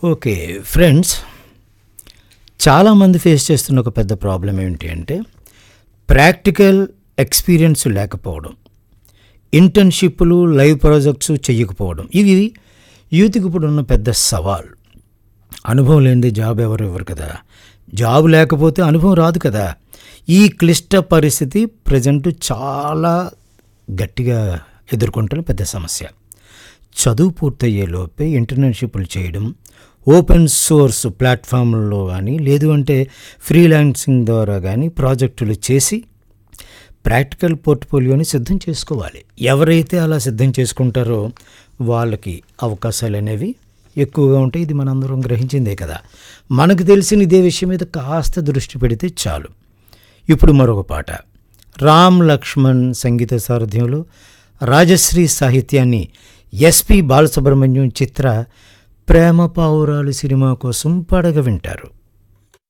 okay friends చాలామంది face చేస్తున్న ఒక పెద్ద ప్రాబ్లం ఏంటి అంటే ప్రాక్టికల్ ఎక్స్పీరియన్స్ లేకపోవడం ఇంటర్న్షిప్లు లైవ్ ప్రాజెక్ట్స్ చేయకపోవడం ఇవి యూత్కి ఇప్పుడు ఉన్న పెద్ద సవాల్ అనుభవం లేనిదే జాబ్ ఎవరు ఇవ్వరు కదా జాబ్ లేకపోతే అనుభవం రాదు కదా ఈ క్లిష్ట పరిస్థితి ప్రజెంట్ చాలా గట్టిగా ఎదుర్కొంటున్న పెద్ద సమస్య చదువు పూర్తయ్యే లోపే ఇంటర్న్షిప్లు చేయడం ఓపెన్ సోర్స్ ప్లాట్ఫామ్లో కానీ లేదు అంటే ఫ్రీలాన్సింగ్ ద్వారా కానీ ప్రాజెక్టులు చేసి ప్రాక్టికల్ పోర్ట్ఫోలియోని సిద్ధం చేసుకోవాలి ఎవరైతే అలా సిద్ధం చేసుకుంటారో వాళ్ళకి అవకాశాలు అనేవి ఎక్కువగా ఉంటాయి ఇది మనందరం గ్రహించిందే కదా మనకు తెలిసిన ఇదే విషయం మీద కాస్త దృష్టి పెడితే చాలు ఇప్పుడు మరొక పాట రామ్ లక్ష్మణ్ సంగీత సారథ్యంలో రాజశ్రీ సాహిత్యాన్ని ఎస్పి బాలసుబ్రహ్మణ్యం చిత్ర ప్రేమ పావురాలు సినిమా కోసం పడగ వింటారు